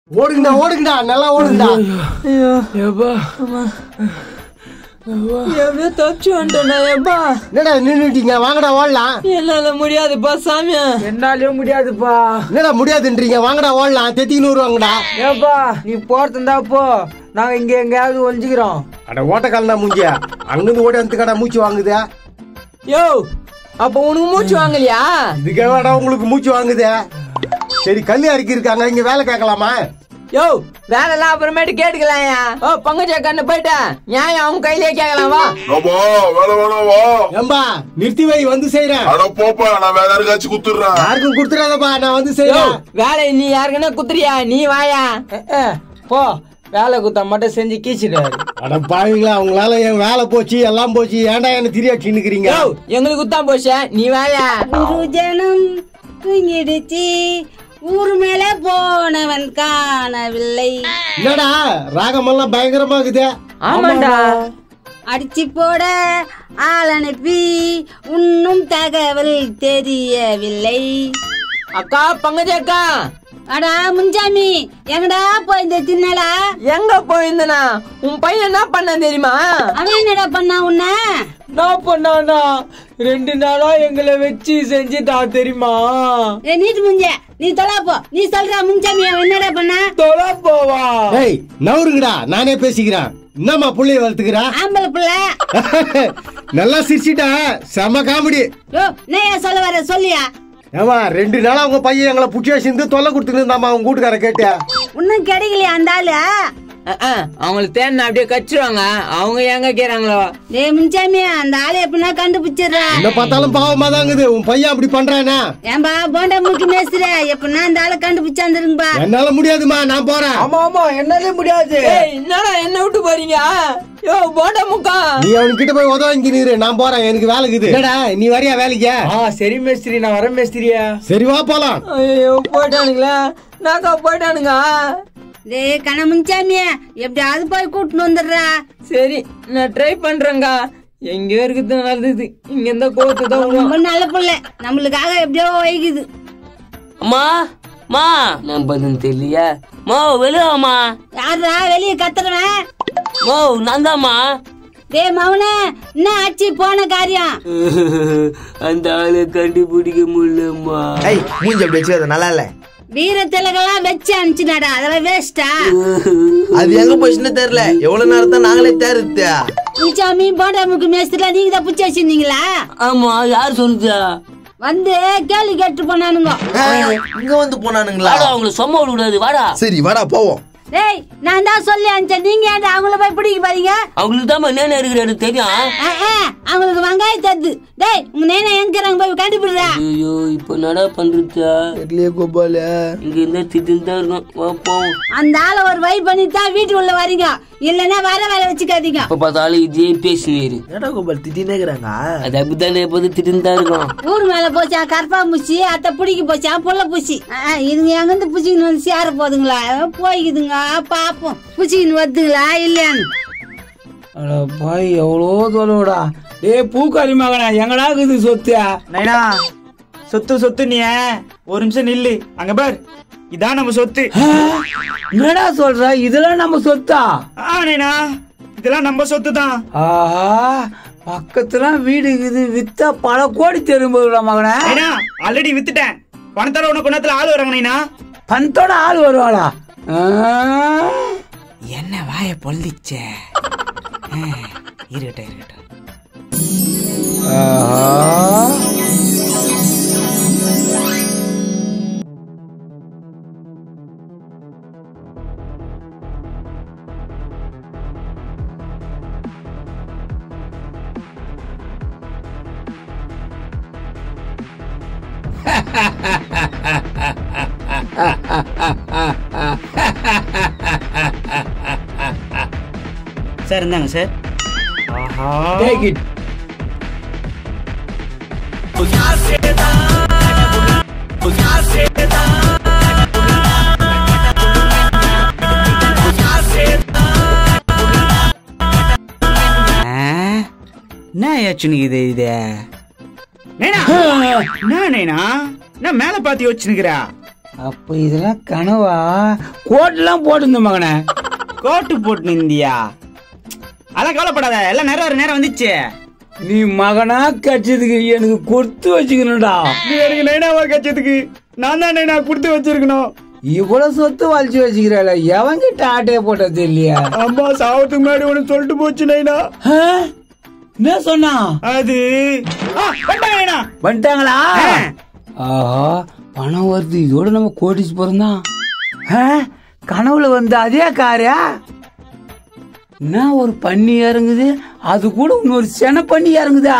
ஓடுங்கடா ஓடுங்கடா நல்லா ஓடுங்கடா ஐயோ எப்பா எப்படியோ தப்பிச்சு வந்துட்டேன்டா எப்பா என்னடா நின்னுட்டீங்க வாங்கடா ஓடலாம் என்னால முடியாதுப்பா சாமி என்னாலயும் முடியாதுப்பா என்னடா முடியாதுன்றீங்க வாங்கடா ஓடலாம் தெத்திக்கின்னு வருவாங்கடா ஏப்பா நீ போறதுந்தா போ நாங்க இங்க எங்கேயாவது ஒளிஞ்சுக்கிறோம் அட ஓட்டக்காலனா மூஞ்சியா அங்கிருந்து ஓடி வந்து மூச்சு வாங்குதே யோ அப்ப உனக்கு மூச்சு வாங்கலையா இதுக்காகடா உங்களுக்கு மூச்சு வாங்குதே சரி கல்லு அறுக்கி இருக்காங்க இங்க வேலை கேட்கலாமா யோ வேலை எல்லாம் அப்புறமேட்டு கேட்டுக்கலாம்யா ஓ பங்கஜ கண்ணு போயிட்டேன் நியாயம் அவங்க கையிலேயே கேட்கலாம் வா அப்பா வேலை வேணாவா ஏம்பா நிறுத்தி வை வந்து செய்யறேன் அட போப்பா நான் வேற யாருக்காச்சும் குத்துடுறேன் யாருக்கும் கொடுத்துறாதப்பா நான் வந்து யோ செய்யறேன் வேலை நீ யாருக்குன்னா குத்துறியா நீ வாயா அஹ், அஹ், போ வேலை குத்தா மட்டும் செஞ்சு கீச்சிடாரு அட பாவீங்களா அவங்களால என் வேலை போச்சு எல்லாம் போச்சு ஏன்டா என்ன திரியாச்சு நிக்கிறீங்க யோ எங்களுக்கு குத்தான் போச்சே நீ வாயா ஒரு ஜனம் தூங்கிடுச்சு ஊர் மேல போனவன் காணவில்லை என்னடா ராகமெல்லாம் பயங்கரமா இருக்குது ஆமாண்டா அடிச்சு போட ஆள் அனுப்பி இன்னும் தகவல் தெரியவில்லை அக்கா பங்கஜ அக்கா அடா முன்சாமி எங்கடா போயிருந்த தின்னலா எங்க போயிருந்தனா உன் பையன் என்ன பண்ண தெரியுமா அவன் என்னடா பண்ணா உன்ன நான் பண்ணானா ரெண்டு நாளா எங்களை வச்சு செஞ்சுட்டான் தெரியுமா ஏ நீட்டு முஞ்ச நீ தொலா போ நீ சொல்றா முன்சாமி அவன் என்னடா பண்ணா தொலை போவா ஏய் நவருங்கடா நானே பேசிக்கிறேன் என்னம்மா புள்ளைய வளர்த்துக்கிறா ஆம்பளை புள்ள நல்லா சிரிச்சிட்டா செம காமெடி யோ நான் சொல்ல வர சொல்லியா ஏமா ரெண்டு நாளா உங்க பையன் எங்களை புடிச்சு வச்சிருந்து தொல்லை கொடுத்துட்டு இருந்தாமா அவங்க வீட்டுக்கார கேட்டியா இன்னும் கிடைக்கலையா அந்த ஆளு அஹ், அஹ், அவங்களுக்கு தேடினா அப்படியே கச்சிருவாங்க அவங்க எங்க கேக்குறாங்களோ டேய் முன்சாமி அந்த ஆளு எப்படின்னா கண்டுபிடிச்சிடுறா என்ன பார்த்தாலும் பாவமா தாங்குது உன் பையன் அப்படி பண்றானா ஏன்பா போண்டா முக்கி மேஸ்திர எப்படின்னா அந்த ஆளை கண்டுபிடிச்சாந்துருங்கப்பா என்னால முடியாதுமா நான் போறேன் ஆமா ஆமா என்னாலே முடியாது ஏய் என்னடா என்ன விட்டு போறீங்க யோ போட்ட முக்கா நீ அவன்கிட்ட போய் உதவாங்கி நீரு நான் போறேன் எனக்கு வேலை இருக்குது என்னடா நீ வரியா வேலைக்கு ஆ சரி மேஸ்திரி நான் வரேன் மேஸ்திரியா சரி வா போலாம் ஐயோ போயிட்டானுங்களே நாக்கா போயிட்டானுங்க டேய் கண முன்சாமி எப்படியாவது போய் கூட்டின்னு வந்துடுறா சரி நான் ட்ரை பண்றேங்க எங்கேயோ இருக்குது நல்லது இங்க இருந்தா கோத்து தான் விடுவோம் ரொம்ப நல்ல பிள்ளை நம்மளுக்காக எப்படியோ வைக்குது அம்மா மா நான் பதில் தெரியலையா மோ வெளியாமா யாருடா வெளியே கத்துறவன் மோ நான் தாம்மா டேய் மவனே என்ன ஆச்சு போன காரியம் அந்த ஆளை கண்டுபிடிக்க முடியலம்மா ஏய் மூஞ்சி அப்படி வச்சுக்காத நல்லா இல்ல வீர திலகெல்லாம் வச்சு அனுப்பிச்சுனாடா அதெல்லாம் வேஸ்டா அது எங்க போச்சுன்னு தெரியல எவ்வளவு நேரம் தான் நாங்களே தேர்த்து முன்சாமி போண்டா முக்கு மேஸ்திரிலாம் நீங்க தான் பிடிச்சி வச்சிருந்தீங்களா ஆமா யார் சொன்னதா வந்து கேள்வி கேட்டு போனானுங்க இங்க வந்து போனானுங்களா வாடா அவங்களை சும்மா விட கூடாது வாடா சரி வாடா போவோம் டேய் நான் தான் சொல்லி அனுப்பிச்சேன் நீங்க ஏன்டா அவங்கள போய் பிடிக்க போறீங்க அவங்களுக்கு தான் என்ன இருக்கிறாரு தெரியும் ஆ, ஆ, அவங்களுக்கு வெங்காயம் தருது டேய் உங்க நேனா எங்கிறாங்க போய் கண்டுபிடுறா ஐயோ இப்போ நடா பண்றதா தெரியலையே கோபால இங்க இருந்தா திட்டு தான் இருக்கும் வா போவோம் அந்த ஆளை ஒரு வை பண்ணி தான் வீட்டு உள்ள வரீங்க இல்லைன்னா வர வேலை வச்சுக்காதீங்க இப்ப பார்த்தாலும் இதே பேசுவீரு ஏடா கோபால் திட்டினே இருக்கிறாங்க அது அப்படித்தானே எப்போது திட்டு தான் இருக்கும் ஊர் மேல போச்சா கற்பா பூச்சி அத்தை பிடிக்க போச்சா புள்ள பூச்சி ஆ, ஆ, இதுங்க எங்கிருந்து பூச்சிக்கின்னு வந்து சேர போதுங்களா போய்க்குதுங்க பாப்போம் பூச்சிக்கின்னு வருதுங்களா இல்லையான்னு அட பாய் எவ்வளோ தொலைவுடா ஏய் பூக்காரி மகனா எங்கடா இருக்குது சொத்து நைனா சொத்து சொத்து நீ ஒரு நிமிஷம் நில்லு அங்க பார் இதான் நம்ம சொத்து என்னடா சொல்ற இதெல்லாம் நம்ம சொத்தா ஆ நைனா இதெல்லாம் நம்ம சொத்து தான் ஆஹா பக்கத்துல வீடு இருக்குது வித்தா பல கோடி தெரியும்போதுடா மகனே நைனா ஆல்ரெடி வித்துட்டேன் பணத்தால உனக்கு நேரத்துல ஆள் வராங்க நைனா பணத்தோட ஆள் வருவாளா ஆ? என்ன வாய பொல்லிச்சே இருக்கட்டும் இருக்கட்டும் ஆஹா. சார் இருந்தாங்க சார் ஆஹா Take it. என்ன ஆச்சுன்னு இது இது நைனா என்ன நைனா நான் மேல பார்த்து யோசிச்சுனுக்கிறா அப்ப இதெல்லாம் கனவா கோட்டெல்லாம் போட்டிருந்த மகனே கோட்டு போட்டு இந்தியா அதெல்லாம் கவலைப்படாத எல்லாம் நேரம் ஒரு நேரம் வந்துச்சு நீ மகனா கட்சதுக்கு எனக்கு கொடுத்து வச்சுக்கணும்டா நீ எனக்கு நைனாவா கச்சதுக்கு நான் தான் நைனா கொடுத்து வச்சிருக்கணும் இவ்வளவு சொத்து வளைச்சு வச்சுக்கிறாள் எவங்கிட்ட ஆட்டைய போட்டது இல்லையா அம்மா சாவத்துக்கு முன்னாடி ஒன்று சொல்லிட்டு போச்சு நைனா ஆ? என்ன சொன்னா அது ஆ, வந்துட்டாங்க நைனா வந்துட்டாங்களா ஆ. ஆஹா பணம் வருது இதோட நம்ம கோடிச்சு போறோம் கனவுல வந்து அதே காரியா என்ன ஒரு பண்ணி இறங்குது அது கூட இன்னொரு சென பண்ணி இறங்குதா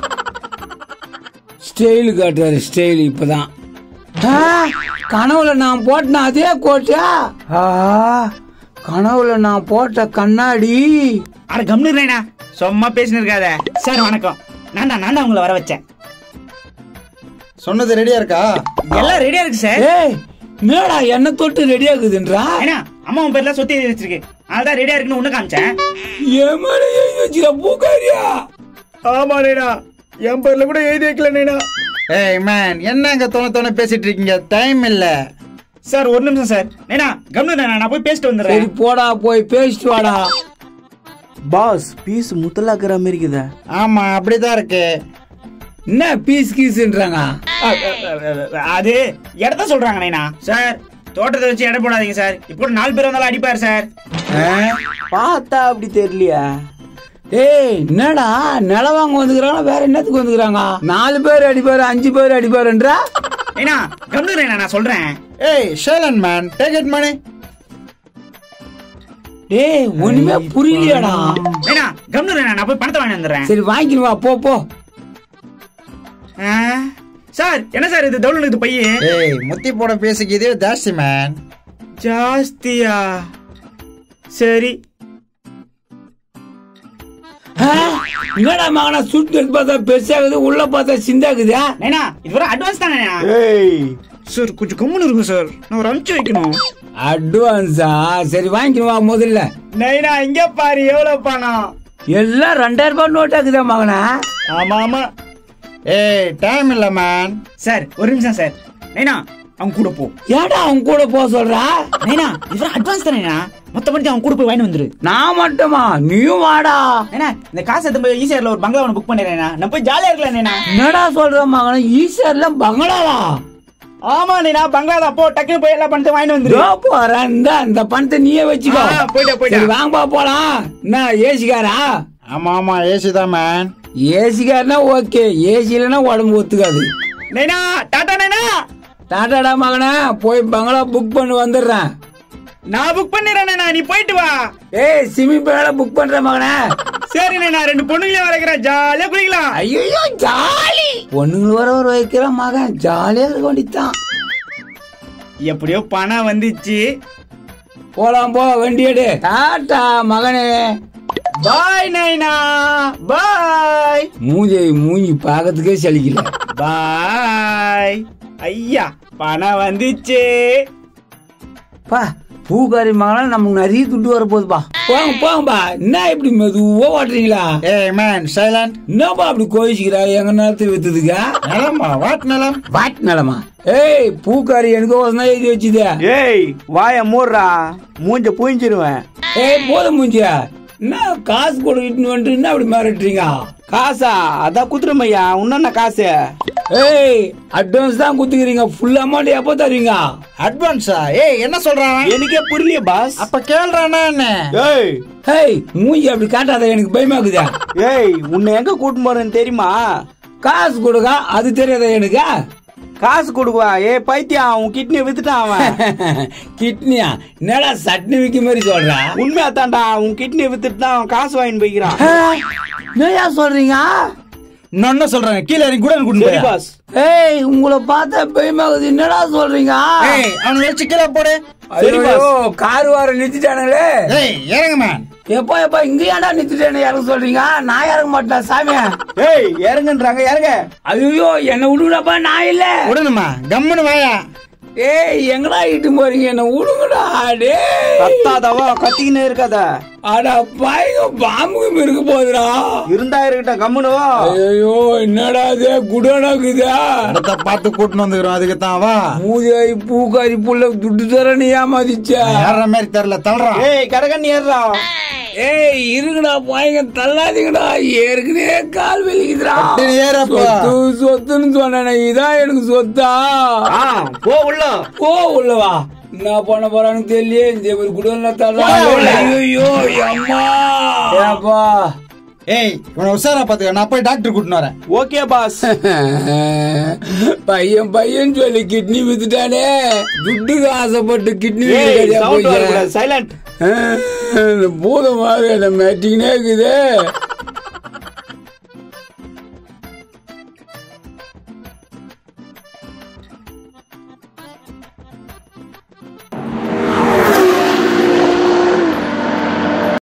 ஸ்டைல் காட்டுறாரு ஸ்டைல் இப்பதான் ஆ, கனவுல நான் போட்டேன் அதே கோட்டா ஆ, கனவுல நான் போட்ட கண்ணாடி அட கம்னு நைனா சும்மா பேசினு இருக்காத சார் வணக்கம் நான் தான் நான் தான் உங்களை வர வச்சேன் சொன்னது ரெடியா இருக்கா எல்லாம் ரெடியா இருக்கு சார் ஏய் என்னடா என்ன தொட்டு ரெடி ஆகுதுன்றா ஏன்னா அம்மா உன் பேர்ல சொத்தி எழுதி வச்சிருக்கு அதான் ரெடியா இருக்குன்னு ஒண்ணு காமிச்சேன் என் மேல எழுதி வச்சுக்க பூக்காரியா ஆமா நைனா என் பேர்ல கூட எழுதி வைக்கல நைனா ஏய் மேன் என்னங்க தோண தோண பேசிட்டு இருக்கீங்க டைம் இல்ல சார் ஒரு நிமிஷம் சார் நைனா கம்னு நைனா நான் போய் பேசிட்டு சரி வந்துடுறேன் போடா போய் பேசிட்டு வாடா பாஸ் பீஸ் முத்தலாக்குற மாதிரி இருக்குதா ஆமா அப்படிதான் இருக்கு என்ன பீஸ் கீஸ்ன்றாங்க அ, அ, அ, அ, அது இடத்த சொல்றாங்க நைனா சார் தோட்டத்தை வச்சு எடை போடாதீங்க சார் இப்போ கூட நாலு பேர் வந்தாலும் அடிப்பார் சார் பார்த்தா அப்படி தெரியலையா ஏய் என்னடா நிலம் வாங்க வந்துக்கிறாங்க வேற என்னத்துக்கு வந்துக்கிறாங்க நாலு பேர் அடிப்பாரு அஞ்சு பேர் அடிப்பாருன்றா நைனா கம்னு நைனா நான் சொல்றேன் ஏய் ஷேலன் மேன் டேக் இட் மணி டேய் ஒண்ணுமே புரியலையாடா நைனா கம்னு நைனா நான் போய் பணத்தை வாங்கி வந்துடுறேன் சரி வாங்கின்னு வா போ போ ஆ, சார் என்ன சார் இது தவுள் இருக்குது பையன் ஏய் முத்தி போட பேசிக்கு இதே ஜாஸ்தி மேன் ஜாஸ்தியா சரி ஆ, என்னடா மகனா சுட்டு எடுத்து பார்த்தா பெருசாகுது உள்ள பார்த்தா சிந்தாக்குதா நைனா இது ஒரு அட்வான்ஸ் தானே நைனா ஏய் சார் கொஞ்சம் கம்முன்னு இருக்கும் சார் நான் ஒரு அனுப்பிச்சு வைக்கணும் அட்வான்ஸா சரி வாங்கிக்கணும் வா முதல்ல நைனா இங்க பாரு எவ்வளவு பணம் எல்லாம் ரெண்டாயிரம் ரூபாய் நோட்டாக்குதா மகனா ஆமா ஆமா ஏய் டைம் இல்ல மேன் சார் ஒரு நிமிஷம் சார் நைனா அவங்க கூட போ ஏடா அவன் கூட போக சொல்றா நைனா இது அட்வான்ஸ் தானே நைனா மொத்தப்படி அவங்க கூட போய் வாங்கி வந்துரு நான் மட்டுமா நீயும் வாடா நைனா இந்த காசு எடுத்து போய் ஈசிஆர்ல ஒரு பங்களா ஒன்று புக் பண்ணிடுறேன் நான் போய் ஜாலியா இருக்கலாம் நைனா என்னடா சொல்ற மகனா ஈஸ்வர்ல பங்களாவா ஆமா நைனா பங்களா தான் போ டக்குனு போய் எல்லாம் பண்ணிட்டு வாங்கிட்டு வந்துரு இதோ போறேன் இந்த இந்த பணத்தை நீயே வச்சுக்கோ ஆ, போயிட்டா, போயிட்டா. சரி வாங்கப்பா போலாம் என்ன ஏசிக்காரா ஆமா ஆமா ஏசி தான் மேன் ஏசிக்காரனா ஓகே ஏசி இல்லைன்னா உடம்பு ஒத்துக்காது நைனா டாடா நைனா டாட்டாடா மகனா போய் பங்களா புக் பண்ணி வந்துடுறேன் நான் புக் பண்ணிடுறேன் நைனா நீ போயிட்டு வா ஏய் சிமி பேல புக் பண்ற மகனே சரி நைனா ரெண்டு பொண்ணுங்களையும் வரைக்கிறேன் ஜாலியா குளிக்கலாம் ஐயோ ஜாலி பொண்ணுங்க வர ஒரு வைக்கிற மகன் ஜாலியா இருக்க வேண்டியதுதான் எப்படியோ பணம் வந்துச்சு போலாம் போ வண்டி எடு டாட்டா மகனே பாய் நைனா பாய் மூஞ்சி மூஞ்சி பார்க்கறதுக்கே சலிக்கல பாய் ஐயா பணம் வந்துச்சு பா பூக்காரி மகனா நமக்கு நிறைய துட்டு வர போகுதுப்பா போங்க போங்கப்பா என்ன இப்படி மெதுவா ஓட்டுறீங்களா ஏய் மேன் சைலண்ட் என்னப்பா அப்படி கோயிச்சுக்கிறா எங்க நேரத்தை வித்துதுக்கா நிலமா வாட் நிலம் வாட் நிலமா ஏய் பூக்காரி எனக்கு தான் எழுதி வச்சுதே ஏய் வாய மூடுறா மூஞ்ச புழிஞ்சிருவேன் ஏய் போதும் மூஞ்சியா என்ன காசு கொடுக்கிட்டு வந்துட்டு என்ன அப்படி மிரட்டுறீங்க காசா அதான் குத்துறமையா உன்ன காசு ஏய் அட்வான்ஸ் தான் குத்துக்கிறீங்க ஃபுல் அமௌண்ட் எப்போ தருவீங்க அட்வான்ஸா ஏய் என்ன சொல்றான் எனக்கே புரியலையே பாஸ் அப்ப கேள்றானா என்ன ஏய் ஏய் மூஞ்சி அப்படி காட்டாத எனக்கு பயமாக்குதா ஏய் உன்னை எங்க கூட்டு போறேன்னு தெரியுமா காசு கொடுக்க அது தெரியாதா எனக்கு காசு கொடுக்குவா ஏய் பைத்தியம் உன் கிட்னியை வித்துட்டான் அவன் கிட்னியா என்னடா சட்னி விக்க மாதிரி சொல்றா உண்மையா தான்டா உன் கிட்னியை வித்துட்டு தான் அவன் காசு வாங்கிட்டு போய்க்கிறான் என்னையா சொல்றீங்க நான் என்ன சொல்றேன் கீழே இறங்கி கூட கூட்டு சரி போய் பாஸ் ஏய் உங்களை பார்த்தா பயமாகுது என்னடா சொல்றீங்க ஏய் அவனை வச்சு கீழே போடு சரி ஐயோ கார் வார நிறுத்திட்டானுங்களே ஏய் இறங்க மேன் எப்பா எப்பா இங்க ஏன்டா நிறுத்திட்டேன்னு இறங்க சொல்றீங்க நான் இறங்க மாட்டேன் சாமி ஏய் இறங்குன்றாங்க இறங்க ஐயோ என்ன விடுங்கப்பா நான் இல்ல விடணுமா கம்முன்னு வாயா ஏய் எங்கடா இட்டு போறீங்க என்ன விடுங்கடா டேய் கத்தாதவா கத்திக்கினே இருக்காத அட பாய்ங்க பாம்புக்கு இருக்க போகுதுடா இருந்தா இருக்கட்டும் கம்முனு வா. ஐயோ என்னடா இது குடனாக்குதா இடத்த பார்த்து கூட்டின்னு வந்துக்கிறோம் அதுக்கு தான் வா மூதியாய் பூக்காரி புள்ள துட்டு தர நீ ஏமாதிச்சா ஏற மாதிரி தெரியல தள்ளுறான் ஏய் கடகண்ணி ஏறா ஏய் இருங்கடா பாய்ங்க தள்ளாதீங்கடா ஏற்கனவே கால் வெளிக்குதுடா அப்படி ஏறப்பா. சொத்து சொத்துன்னு சொன்னேனே இதான் எனக்கு சொத்தா ஆ போ உள்ள போ உள்ளவா என்ன பண்ண போறான்னு தெரியல இந்த ஒரு குடோன்ல தள்ளா ஐயோ அம்மா ஏப்பா ஏய் இவனை உஷாரா பாத்துக்க நான் போய் டாக்டர் கூட்டின்னு வரேன் ஓகே பாஸ் பையன் பையன் சொல்லி கிட்னி வித்துட்டானே துட்டுக்கு ஆசைப்பட்டு கிட்னி ஏய் சவுண்ட் வரக்கூடாது சைலண்ட் பூதம் மாதிரி என்ன மேட்டிங்கனே இருக்குது